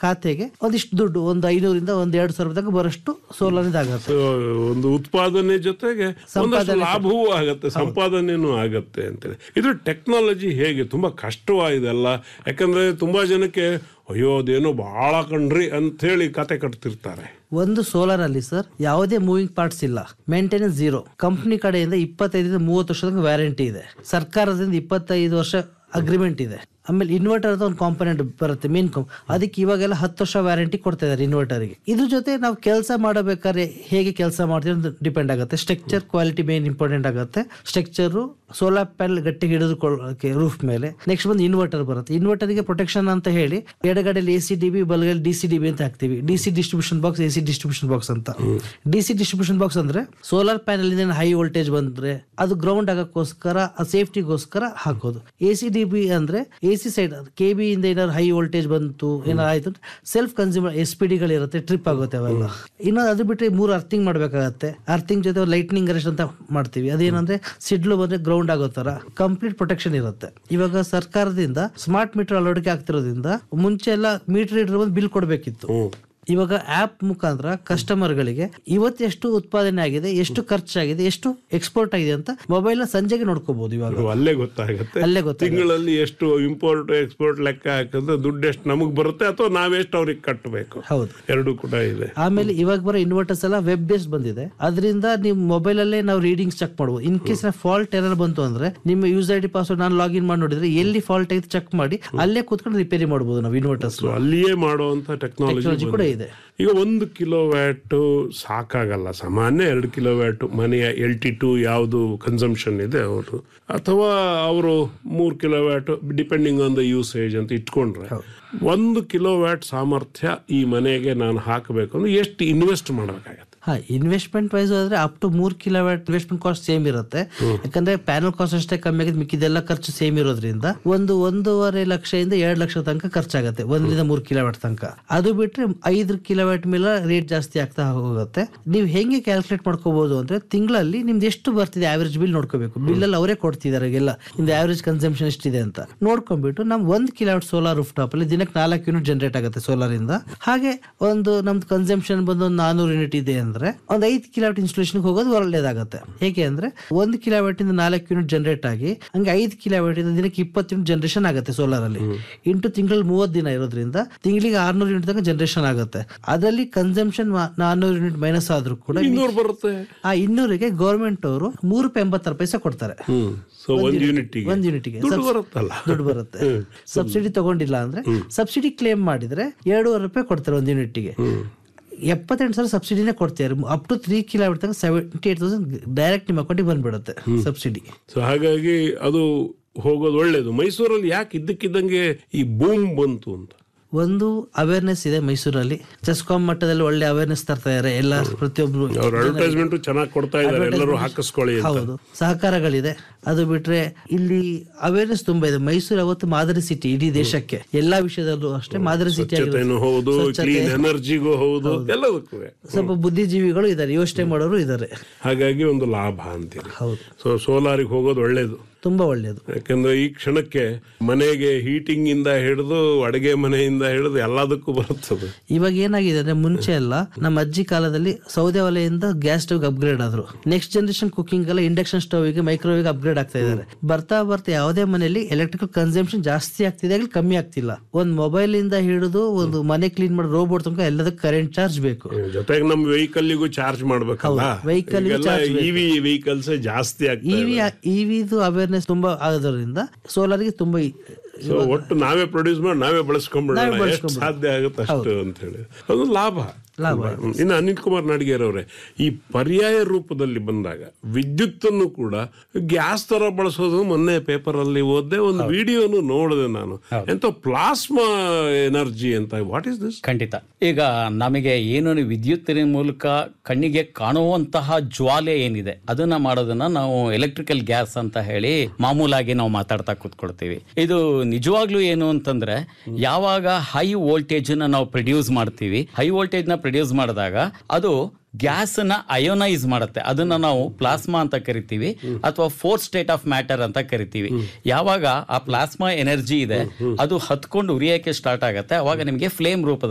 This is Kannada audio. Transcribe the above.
ಖಾತೆಗೆ ಒಂದಿಷ್ಟು ದುಡ್ಡು ಒಂದು ಐನೂರಿಂದ ಒಂದ್ ಎರಡು ಸಾವಿರ ತನಕ ಬರೋಷ್ಟು ಸೋಲಾರ್ ಇದಾಗುತ್ತೆ ಸೊ, ಒಂದು ಉತ್ಪಾದನೆ ಜೊತೆಗೆ ಒಂದಷ್ಟು ಲಾಭವೂ ಆಗತ್ತೆ ಸಂಪಾದನೆನೂ ಆಗತ್ತೆ ಅಂತೇಳಿ ಇದು ಟೆಕ್ನಾಲಜಿ ಹೇಗೆ ತುಂಬಾ ಕಷ್ಟವಾಯಿದೆಲ್ಲ ಯಾಕಂದ್ರೆ ತುಂಬಾ ಜನಕ್ಕೆ ಅಯ್ಯೋ ಅದೇನೋ ಬಹಳ ಕಣ್ರಿ ಅಂತ ಹೇಳಿ ಕತೆ ಕಟ್ತಿರ್ತಾರೆ ಒಂದು ಸೋಲಾರ್ ಅಲ್ಲಿ ಸರ್ ಯಾವುದೇ ಮೂವಿಂಗ್ ಪಾರ್ಟ್ಸ್ ಇಲ್ಲ ಮೇಂಟೆನೆನ್ಸ್ ಜೀರೋ ಕಂಪ್ನಿ ಕಡೆಯಿಂದ ಇಪ್ಪತ್ತೈದರಿಂದ ಮೂವತ್ತು ವರ್ಷದ ವ್ಯಾರಂಟಿ ಇದೆ ಸರ್ಕಾರದಿಂದ ಇಪ್ಪತ್ತೈದು ವರ್ಷ ಅಗ್ರಿಮೆಂಟ್ ಇದೆ ಆಮೇಲೆ ಇನ್ವರ್ಟರ್ ಅಂತ ಒಂದು ಕಾಂಪೊನೆಂಟ್ ಬರುತ್ತೆ ಮೇನ್ ಕಾಂಪ್ ಅದಕ್ಕೆ ಇವಾಗೆಲ್ಲ ಹತ್ತು ವರ್ಷ ವ್ಯಾರಂಟಿ ಕೊಡ್ತಾ ಇದ್ದಾರೆ ಇನ್ವರ್ಟರ್ಗೆ ಇದ್ರ ಜೊತೆ ನಾವು ಕೆಲಸ ಮಾಡಬೇಕಾದ್ರೆ ಹೇಗೆ ಕೆಲಸ ಮಾಡ್ತೀವಿ ಅಂತ ಡಿಪೆಂಡ್ ಆಗುತ್ತೆ ಸ್ಟ್ರಕ್ಚರ್ ಕ್ವಾಲಿಟಿ ಮೇನ್ ಇಂಪಾರ್ಟೆಂಟ್ ಆಗುತ್ತೆ ಸ್ಟ್ರಕ್ಚರ್ ಸೋಲಾರ್ ಪ್ಯಾನಲ್ ಗಟ್ಟಿಗೆ ಹಿಡಿದುಕೊಳ್ಳೋಕೆ ರೂಫ್ ಮೇಲೆ ನೆಕ್ಸ್ಟ್ ಬಂದು ಇನ್ವರ್ಟರ್ ಬರುತ್ತೆ ಇನ್ವರ್ಟರ್ಗೆ ಪ್ರೊಟೆಕ್ಷನ್ ಅಂತ ಹೇಳಿ ಎಡಗಡೆಯಲ್ಲಿ ಎ ಸಿ ಡಿ ಬಿ ಬಲಗಡೆ ಡಿ ಸಿ ಡಿ ಬಿ ಅಂತ ಹಾಕ್ತಿವಿ D C distribution box A C distribution box ಅಂತ ಡಿ ಸಿ ಡಿಸ್ಟ್ರಿಬ್ಯೂಷನ್ ಬಾಕ್ಸ್ ಅಂದ್ರೆ ಸೋಲಾರ್ ಪ್ಯಾನಲ್ ಇಂದ ಹೈ ವೋಲ್ಟೇಜ್ ಬಂದ್ರೆ ಅದು ಗ್ರೌಂಡ್ ಆಗಕ್ಕೋಸ್ಕರ ಸೇಫ್ಟಿಗೋಸ್ಕರ ಹಾಕೋದು ಎ ಸಿ ಡಿ ಬಿ ಅಂದ್ರೆ A C side K B ಇಂದ ಏನಾದ್ರು ಹೈ ವೋಲ್ಟೇಜ್ ಬಂತು ಏನಾದ್ರು ಆಯ್ತು ಸೆಲ್ಫ್ ಕನ್ಸ್ಯೂಮರ್ ಎಸ್ ಪಿ ಡಿಗಳು ಇರುತ್ತೆ ಟ್ರಿಪ್ ಆಗುತ್ತೆ ಅವೆಲ್ಲ ಇನ್ನು ಅದು ಬಿಟ್ಟರೆ ಮೂರು ಅರ್ಥಿಂಗ್ ಮಾಡ್ಬೇಕಾಗತ್ತೆ ಅರ್ಥಿಂಗ್ ಜೊತೆ ಲೈಟ್ನಿಂಗ್ ಅರೆಸ್ಟ್ ಅಂತ ಮಾಡ್ತೀವಿ ಅದೇನಂದ್ರೆ ಸಿಡ್ಲು ಬಂದ್ರೆ ಗ್ರೌಂಡ್ ಆಗೋ ತರ ಕಂಪ್ಲೀಟ್ ಪ್ರೊಟೆಕ್ಷನ್ ಇರುತ್ತೆ ಇವಾಗ ಸರ್ಕಾರದಿಂದ ಸ್ಮಾರ್ಟ್ ಮೀಟರ್ ಅಳವಡಿಕೆ ಆಗ್ತಿರೋದ್ರಿಂದ ಮುಂಚೆ ಎಲ್ಲ ಮೀಟರ್ ರೀಡರ್ ಬಂದು ಬಿಲ್ ಕೊಡಬೇಕಿತ್ತು ಇವಾಗ ಆಪ್ ಮುಖಾಂತರ ಕಸ್ಟಮರ್ ಗಳಿಗೆ ಇವತ್ತು ಎಷ್ಟು ಉತ್ಪಾದನೆ ಆಗಿದೆ ಎಷ್ಟು ಖರ್ಚಾಗಿದೆ ಎಷ್ಟು ಎಕ್ಸ್ಪೋರ್ಟ್ ಆಗಿದೆ ಅಂತ ಮೊಬೈಲ್ ಸಂಜೆಗೆ ನೋಡ್ಕೋಬಹುದು ಇವಾಗ ಅದು ಅಲ್ಲೇ ಗೊತ್ತಾಗುತ್ತೆ ಅಲ್ಲೇ ಗೊತ್ತಾಗುತ್ತೆ. ತಿಂಗಳಲ್ಲಿ ಎಷ್ಟು ಇಂಪೋರ್ಟ್ ಎಕ್ಸ್ಪೋರ್ಟ್ ಲೆಕ್ಕ ಹಾಕಿದ್ರೆ ದುಡ್ಡು ಎಷ್ಟು ನಮಗ್ ಬರುತ್ತೆ ಅಥವಾ ನಾವೆಷ್ಟು ಅವ್ರಿಗೆ ಕಟ್ಟಬೇಕು ಹೌದು ಎರಡು ಕೂಡ ಇದೆ ಆಮೇಲೆ ಇವಾಗ ಬರೋ ಇನ್ವರ್ಟರ್ಸ್ ಎಲ್ಲ ವೆಬ್ ಬೇಸ್ಡ್ ಬಂದಿದೆ ಅದರಿಂದ ನಿಮ್ ಮೊಬೈಲ್ ಅಲ್ಲೇ ನಾವು ರೀಡಿಂಗ್ಸ್ ಚೆಕ್ ಮಾಡಬಹುದು ಇನ್ ಕೇಸ್ ಫಾಲ್ಟ್ ಏನಾದ್ರು ಬಂತು ಅಂದ್ರೆ ನಿಮ್ಮ ಯೂಸ್ ಐ ಡಿ ಪಾಸ್ವರ್ಡ್ ನಾನು ಲಾಗಿನ್ ಮಾಡಿ ನೋಡಿದ್ರೆ ಎಲ್ಲಿ ಫಾಲ್ಟ್ ಐತೆ ಚೆಕ್ ಮಾಡಿ ಅಲ್ಲೇ ಕೂತ್ಕೊಂಡು ರಿಪೇರಿ ಮಾಡಬಹುದು ನಾವು ಇನ್ವರ್ಟರ್ಸ್ So ಅಲ್ಲಿಯೇ ಮಾಡುವಂತ ಟೆಕ್ನಾಲಜಿ ಟೆಕ್ನಾಲಜಿ ಕೂಡ ಇದೆ ಈಗ ಒಂದು ಕಿಲೋ ವ್ಯಾಟ್ ಸಾಕಾಗಲ್ಲ ಸಾಮಾನ್ಯ ಎರಡು ಕಿಲೋ ವ್ಯಾಟ್ ಮನೆಯ ಎಲ್ ಟಿ ಟು ಯಾವುದು ಕನ್ಸಂಪ್ಷನ್ ಇದೆ ಅವರು ಅಥವಾ ಅವರು ಮೂರು kilo watt depending on the usage ಅಂತ ಇಟ್ಕೊಂಡ್ರೆ ಒಂದು ಕಿಲೋ ವ್ಯಾಟ್ ಸಾಮರ್ಥ್ಯ ಈ ಮನೆಗೆ ನಾನು ಹಾಕಬೇಕು ಅಂದ್ರೆ ಎಷ್ಟು ಇನ್ವೆಸ್ಟ್ ಮಾಡಬೇಕಾಗತ್ತೆ ಹಾ ಇನ್ವೆಸ್ಟ್ಮೆಂಟ್ ವೈಸ್ ಆದ್ರೆ ಅಪ್ ಟು ಮೂರ್ ಕಿಲೋವ್ಯಾಟ್ ಇನ್ವೆಸ್ಟ್ಮೆಂಟ್ ಕಾಸ್ಟ್ ಸೇಮ್ ಇರುತ್ತೆ ಯಾಕಂದ್ರೆ ಪ್ಯಾನಲ್ ಕಾಸ್ಟ್ ಅಷ್ಟೇ ಕಮ್ಮಿ ಆಗಿದ್ ಮಿಕ್ಕಿದೆಲ್ಲ ಖರ್ಚು ಸೇಮ್ ಇರೋದ್ರಿಂದ ಒಂದು ಒಂದೂವರೆ ಲಕ್ಷದಿಂದ ಎರಡು ಲಕ್ಷ ತನಕ ಖರ್ಚಾಗುತ್ತೆ ಒಂದರಿಂದ ಮೂರ್ ಕಿಲೋವ್ಯಾಟ್ ತನಕ ಅದು ಬಿಟ್ರೆ ಐದು ಕಿಲೋವ್ಯಾಟ್ ಮೇಲೆ ರೇಟ್ ಜಾಸ್ತಿ ಆಗ್ತಾ ಹೋಗುತ್ತೆ ನೀವು ಹೆಂಗೆ ಕ್ಯಾಲ್ಕುಲೇಟ್ ಮಾಡ್ಕೋಬಹುದು ಅಂದ್ರೆ ತಿಂಗಳಲ್ಲಿ ನಿಮ್ದು ಎಷ್ಟು ಬರ್ತಿದೆ ಆವರೇಜ್ ಬಿಲ್ ನೋಡ್ಕೋಬೇಕು ಬಿಲ್ ಅಲ್ಲಿ ಅವರೇ ಕೊಡ್ತಿದ್ದಾರೆ ಎಲ್ಲ ನಿಮ್ದು ಆವರೇಜ್ ಕನ್ಸಂಪ್ಷನ್ ಎಷ್ಟಿದೆ ಅಂತ ನೋಡ್ಕೊಂಡ್ಬಿಟ್ಟು ನಮ್ ಒಂದ್ ಕಿಲೋವ್ಯಾಟ್ ಸೋಲಾರ್ ರೂಫ್ ಟಾಪ್ ಅಲ್ಲಿ ದಿನಕ್ಕೆ ನಾಲ್ಕು ಯೂನಿಟ್ ಜನರೇಟ್ ಆಗುತ್ತೆ ಸೋಲಾರ್ ಇಂದ ಹಾಗೆ ಒಂದು ನಮ್ದು ಕನ್ಸಂಪ್ಷನ್ ಬಂದು ಒಂದು ನಾನೂರು ಯೂನಿಟ್ ಇದೆ ಅಂದ್ರೆ ಒಂದು ಐದು ಕಿಲೋವಾಟ್ ಇನ್ಸ್ಟಾಲೇಷನ್ ಹೋಗೋದು ಒಳ್ಳೆಯದಾಗುತ್ತೆ ಹೇಗೆ ಅಂದ್ರೆ ಒಂದು ಕಿಲೋವಾಟ್ ಇಂದ ನಾಲ್ಕು ಯೂನಿಟ್ ಜನರೇಟ್ ಆಗಿ ಹಂಗೆ ಐದು ಕಿಲೋವಾಟ್ ಇಂದ ದಿನಕ್ಕೆ ಇಪ್ಪತ್ತು ಯೂನಿಟ್ ಜನರೇಷನ್ ಆಗುತ್ತೆ ಸೋಲಾರ್ ಅಲ್ಲಿ ಇಂಟು ತಿಂಗಳಲ್ಲಿ ಮೂವತ್ತು ದಿನ ಇರೋದ್ರಿಂದ ತಿಂಗಳಿಗೆ ಆರ್ನೂರು ಯೂನಿಟ್ ತನಕ ಜನರೇಷನ್ ಆಗುತ್ತೆ ಅದರಲ್ಲಿ ಕನ್ಸಂಪ್ಷನ್ ನಾನ್ನೂರು ಯೂನಿಟ್ ಮೈನಸ್ ಆದ್ರೂ ಕೂಡ ಇನ್ನೂರು ಬರುತ್ತೆ ಆ ಇನ್ನೂರಿಗೆ ಗೌರ್ಮೆಂಟ್ ಅವರು ಮೂರು ರೂಪಾಯಿ ಎಂಬತ್ತಾರು ಪೈಸೆ ಕೊಡ್ತಾರೆ ಹ್ಮ್ ಸೊ ಒಂದು ಯೂನಿಟ್ಗೆ ಒಂದ್ ಯೂನಿಟ್ಗೆ ದುಡ್ಡು ಬರುತ್ತಲ್ಲ ದುಡ್ಡು ಬರುತ್ತೆ ಸಬ್ಸಿಡಿ ತಗೊಂಡಿಲ್ಲ ಅಂದ್ರೆ ಸಬ್ಸಿಡಿ ಕ್ಲೇಮ್ ಮಾಡಿದ್ರೆ ಎರಡೂವರೆ ರೂಪಾಯಿ ಕೊಡ್ತಾರೆ ಒಂದು ಯೂನಿಟ್ಗೆ ಎಪ್ಪತ್ತೆಂಟು ಸಾವಿರ ಸಬ್ಸಿಡಿನೇ ಕೊಡ್ತಾರೆ ಅಪ್ ಟು ತ್ರೀ ಕಿಲೋಮೀಟರ್ ತನಕ ಸೆವೆಂಟಿ ಏಟ್ ತೌಸಂಡ್ ಡೈರೆಕ್ಟ್ ನಿಮ್ಮ ಅಕೌಂಟಿಗೆ ಬಂದ್ಬಿಡುತ್ತೆ ಸಬ್ಸಿಡಿ ಸೊ ಹಾಗಾಗಿ ಅದು ಹೋಗೋದು ಒಳ್ಳೇದು ಮೈಸೂರಲ್ಲಿ ಯಾಕೆ ಇದ್ದಕ್ಕಿದ್ದಂಗೆ ಈ ಬೂಮ್ ಬಂತು ಅಂತ ಒಂದು ಅವೇರ್ನೆಸ್ ಇದೆ ಮೈಸೂರಲ್ಲಿ ಚೆಸ್ಕಾಂ ಮಟ್ಟದಲ್ಲಿ ಒಳ್ಳೆ ಅವೇರ್ನೆಸ್ ತರ್ತಾ ಇದ್ದಾರೆ ಎಲ್ಲ ಪ್ರತಿಯೊಬ್ರು ಅವ್ರ ಅಡ್ವರ್ಟೈಸ್ಮೆಂಟ್ ಚೆನ್ನಾಗಿ ಕೊಡ್ತಾ ಇದ್ದಾರೆ ಎಲ್ಲರೂ ಹಾಕಿಸ್ಕೊಳ್ಳಿ ಅಂತ ಹೌದು ಸಹಕಾರಗಳಿದೆ ಅದು ಬಿಟ್ರೆ ಇಲ್ಲಿ ಅವೇರ್ನೆಸ್ ತುಂಬಾ ಇದೆ ಮೈಸೂರು ಅವತ್ತು ಮಾದರಿ ಸಿಟಿ ಇಡೀ ದೇಶಕ್ಕೆ ಎಲ್ಲಾ ವಿಷಯದಲ್ಲೂ ಅಷ್ಟೇ ಮಾದರಿ ಸಿಟಿ ಸ್ವಚ್ಛತೆನೂ ಹೌದು ಕ್ಲೀನ್ ಎನರ್ಜಿಗೂ ಹೌದು ಎಲ್ಲದಕ್ಕೂ ಸ್ವಲ್ಪ ಬುದ್ಧಿಜೀವಿಗಳು ಇದ್ದಾರೆ ಯೋಚನೆ ಮಾಡೋರು ಇದ್ದಾರೆ ಹಾಗಾಗಿ ಒಂದು ಲಾಭ ಅಂತೀರಿ ಹೌದು ಸೊ ಸೋಲಾರಿಗೆ ಹೋಗೋದು ಒಳ್ಳೇದು ತುಂಬಾ ಒಳ್ಳೆಯದು ಯಾಕಂದ್ರೆ ಈ ಕ್ಷಣಕ್ಕೆ ಮನೆಗೆ ಹೀಟಿಂಗ್ ಇಂದ ಹಿಡಿದು ಅಡಿಗೆ ಮನೆಯಿಂದ ಹಿಡಿದು ಎಲ್ಲದಕ್ಕೂ ಬರುತ್ತದೆ ಇವಾಗ ಏನಾಗಿದೆ ಅಂದ್ರೆ ಮುಂಚೆ ಎಲ್ಲ ನಮ್ಮ ಅಜ್ಜಿ ಕಾಲದಲ್ಲಿ ಸೌದೆ ಒಲೆಯಿಂದ ಗ್ಯಾಸ್ ಸ್ಟವ್ ಅಪ್ಗ್ರೇಡ್ ಆದ್ರು ನೆಕ್ಸ್ಟ್ ಜನರೇಷನ್ ಕುಕಿಂಗ್ ಎಲ್ಲ ಇಂಡಕ್ಷನ್ ಸ್ಟವ್ ಗೆ ಮೈಕ್ರೋವೇವ್ ಅಪ್ಗ್ರೇಡ್ ಆಗ್ತಾ ಇದ್ದಾರೆ ಬರ್ತಾ ಬರ್ತಾ ಯಾವುದೇ ಮನೆಯಲ್ಲಿ ಎಲೆಕ್ಟ್ರಿಕಲ್ ಕನ್ಸಂಪ್ಷನ್ ಜಾಸ್ತಿ ಆಗ್ತಿದೆ ಆಗ್ಲಿ ಕಮ್ಮಿ ಆಗ್ತಿಲ್ಲ ಒಂದ್ ಮೊಬೈಲ್ ಇಂದ ಹಿಡಿದು ಒಂದು ಮನೆ ಕ್ಲೀನ್ ಮಾಡೋ ರೋಬೋಟ್ ತನಕ ಎಲ್ಲದಕ್ಕೂ ಕರೆಂಟ್ ಚಾರ್ಜ್ ಬೇಕು ಜೊತೆಗೆ ನಮ್ಮ ವೆಹಿಕಲ್ಗೂ ಚಾರ್ಜ್ ಮಾಡ್ಬೇಕಲ್ಲ vehicle ಗೂ charge ಇವಿ ವೆಹಿಕಲ್ಸ್ ಜಾಸ್ತಿ ಆಗ್ತದೆ ಇವಿ ಇವಿದು ಅವೇರ್ನೆಸ್ ತುಂಬಾ ಆಗೋದ್ರಿಂದ ಸೋಲಾರ್ಗೆ ತುಂಬಾ ಈ- ಸೊ ಒಟ್ಟು ನಾವೇ ಪ್ರೊಡ್ಯೂಸ್ ಮಾಡಿ ನಾವೇ ಬಳಸ್ಕೊಂಡ್ಬಿಡೋಣ ಎಷ್ಟು ಬಳಸ್ಕೊಂಡ್ಬಿಡೋಣ. ಸಾಧ್ಯ ಆಗುತ್ತೆ ಅಷ್ಟು ಅಂತ ಹೇಳಿ ಅದು ಲಾಭ ಲಾಭ. ಹ್ಮ್. ಇನ್ನು ಅನಿಲ್ ಕುಮಾರ್ ನಾಡಿಗೇರ್ ಅವರೇ ಈ ಪರ್ಯಾಯ ರೂಪದಲ್ಲಿ ಬಂದಾಗ ವಿದ್ಯುತ್ತನ್ನು ಕೂಡ ಗ್ಯಾಸ್ ತರ ಬಳಸೋದು ಮೊನ್ನೆ ಪೇಪರ್ ಅಲ್ಲಿ ಓದ್ದೆ ಒಂದು ವಿಡಿಯೋನು ನೋಡಿದೆ ನಾನು ಎಂತ ಪ್ಲಾಸ್ಮಾ ಎನರ್ಜಿ ಅಂತ ವಾಟ್ ಇಸ್ ದಿಸ್ ಖಂಡಿತ ಈಗ ನಮಗೆ ಏನು ವಿದ್ಯುತ್ತಿನ ಮೂಲಕ ಕಣ್ಣಿಗೆ ಕಾಣುವಂತಹ ಜ್ವಾಲೆ ಏನಿದೆ ಅದನ್ನ ಮಾಡೋದನ್ನ ನಾವು ಎಲೆಕ್ಟ್ರಿಕಲ್ ಗ್ಯಾಸ್ ಅಂತ ಹೇಳಿ ಮಾಮೂಲಾಗಿ ನಾವು ಮಾತಾಡ್ತಾ ಕೂತ್ಕೊಳ್ತೀವಿ ಇದು ನಿಜವಾಗ್ಲೂ ಏನು ಅಂತಂದ್ರೆ ಯಾವಾಗ ಹೈ ವೋಲ್ಟೇಜ್ ನಾವು ಪ್ರೊಡ್ಯೂಸ್ ಮಾಡ್ತೀವಿ ಹೈ ವೋಲ್ಟೇಜ್ ನ ಪ್ರೊಡ್ಯೂಸ್ ಮಾಡಿದಾಗ ಅದು ಗ್ಯಾಸ್ ನ ಅಯೋನೈಸ್ ಮಾಡುತ್ತೆ ಅದನ್ನ ನಾವು ಪ್ಲಾಸ್ಮಾ ಅಂತ ಕರಿತೀವಿ ಅಥವಾ ಫೋರ್ತ್ ಸ್ಟೇಟ್ ಆಫ್ ಮ್ಯಾಟರ್ ಅಂತ ಕರಿತೀವಿ ಯಾವಾಗ ಆ ಪ್ಲಾಸ್ಮಾ ಎನರ್ಜಿ ಇದೆ ಅದು ಹತ್ಕೊಂಡು ಉರಿಯಕ್ಕೆ ಸ್ಟಾರ್ಟ್ ಆಗುತ್ತೆ ಅವಾಗ ನಿಮಗೆ ಫ್ಲೇಮ್ ರೂಪದಲ್ಲಿ